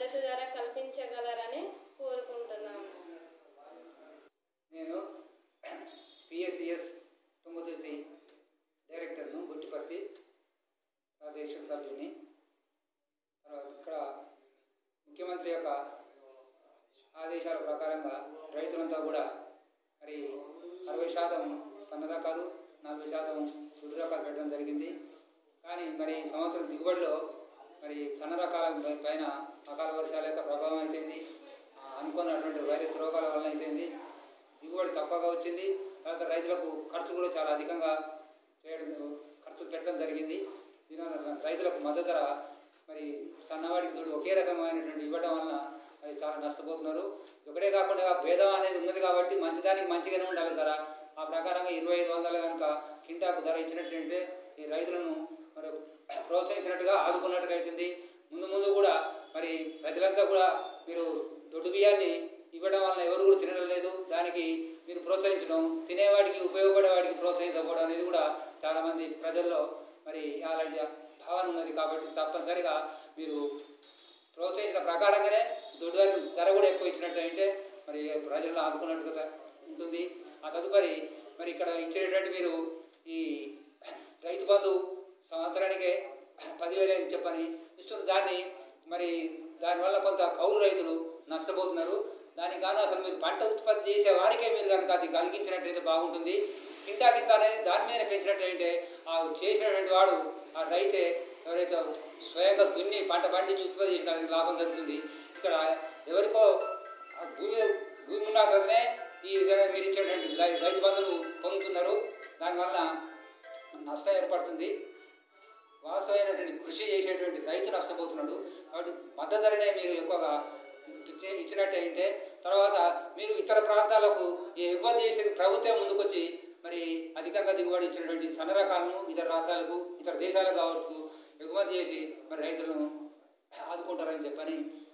మద్దతు ధర కల్పించగలరని కోరుకుంటున్నాము నేను పిఎస్సిఎస్ తుంగతుర్తి డైరెక్టర్ను గుట్టిపర్తి ప్రాదేశిక సభ్యుని తర్వాత ఇక్కడ ముఖ్యమంత్రి యొక్క ఆదేశాల ప్రకారంగా రైతులంతా కూడా మరి అరవై శాతం సన్న రకాలు నలభై శాతం దుడ్డు రకాలు పెట్టడం జరిగింది కానీ మరి ఈ సంవత్సరం దిగుబడిలో మరి సన్న రకాల పై- పైన అకాల వర్షాల యొక్క ప్రభావం అయితేంది ఆ, అనుకున్నటువంటి వైరస్ రోగాల వలన అయితేంది దిగుబడి తక్కువగా వచ్చింది తర్వాత రైతులకు ఖర్చు కూడా చాలా అధికంగా చేయడం ఖర్చు పెట్టడం జరిగింది దీనివల్ల రైతులకు మద్దతు ధర మరి సన్నవాడికి దూడు ఒకే రకమైనటువంటి ఇవ్వడం వలన మరి చాలా నష్టపోతున్నారు ఒకటే కాకుండా భేదం అనేది ఉన్నది కాబట్టి మంచిదానికి మంచిగానే ఉండాలి ధర ఆ ప్రకారంగా ఇరవై ఐదు వందలు కనుక కింటాకు ధర ఇచ్చినట్లయితే ఈ రైతులను మరి ప్రోత్సహించినట్టుగా ఆదుకున్నట్టుగా అవుతుంది ముందు ముందు కూడా మరి ప్రజలంతా కూడా మీరు దొడ్డు బియ్యాన్ని ఇవ్వడం వలన ఎవరు కూడా తినడం లేదు దానికి మీరు ప్రోత్సహించడం తినేవాడికి ఉపయోగపడే వాడికి ప్రోత్సహించకపోవడం అనేది కూడా చాలామంది ప్రజల్లో మరి అలాంటి భావన ఉన్నది కాబట్టి తప్పనిసరిగా మీరు ప్రోత్సహించిన ప్రకారంగానే దొడ్డువారికి ధర కూడా ఎక్కువ ఇచ్చినట్టు అంటే మరి ప్రజలను ఆదుకున్నట్టుగా ఉంటుంది ఆ తదుపరి మరి ఇక్కడ ఇచ్చేటటువంటి మీరు ఈ రైతు బంధు సంవత్సరానికి పదివేలు అని చెప్పని ఇస్తున్న దాన్ని మరి దానివల్ల కొంత కౌలు రైతులు నష్టపోతున్నారు దానికి గాను అసలు మీరు పంట ఉత్పత్తి చేసే వారికే మీరు కనుక అది కలిగించినట్టయితే బాగుంటుంది కింటా కింద అనేది దాని మీద పెంచినట్టయితే ఆ చేసినటువంటి వాడు ఆ రైతే ఎవరైతే స్వయంగా దున్ని పంట పండించి ఉత్పత్తి చేసిన లాభం జరుగుతుంది ఇక్కడ ఎవరికో ఆ భూమి భూమి ఉన్నా కదనే ఈ విధంగా మీరు ఇచ్చేటువంటి రై- రైతు బంధువులు పొందుతున్నారు దానివల్ల నష్టం ఏర్పడుతుంది వాస్తవమైనటువంటి కృషి చేసేటువంటి రైతు నష్టపోతున్నాడు కాబట్టి మద్దతు ధరనే మీరు ఎక్కువగా ఇచ్చే ఇచ్చినట్టయితే తర్వాత మీరు ఇతర ప్రాంతాలకు ఈ ఎగుమతి చేసేది ప్రభుత్వం ముందుకొచ్చి మరి అధికంగా దిగుబడి ఇచ్చినటువంటి సన్న రకాలను ఇతర రాష్ట్రాలకు ఇతర దేశాలకు కావచ్చు ఎగుమతి చేసి మరి రైతులను ఆదుకుంటారని చెప్పని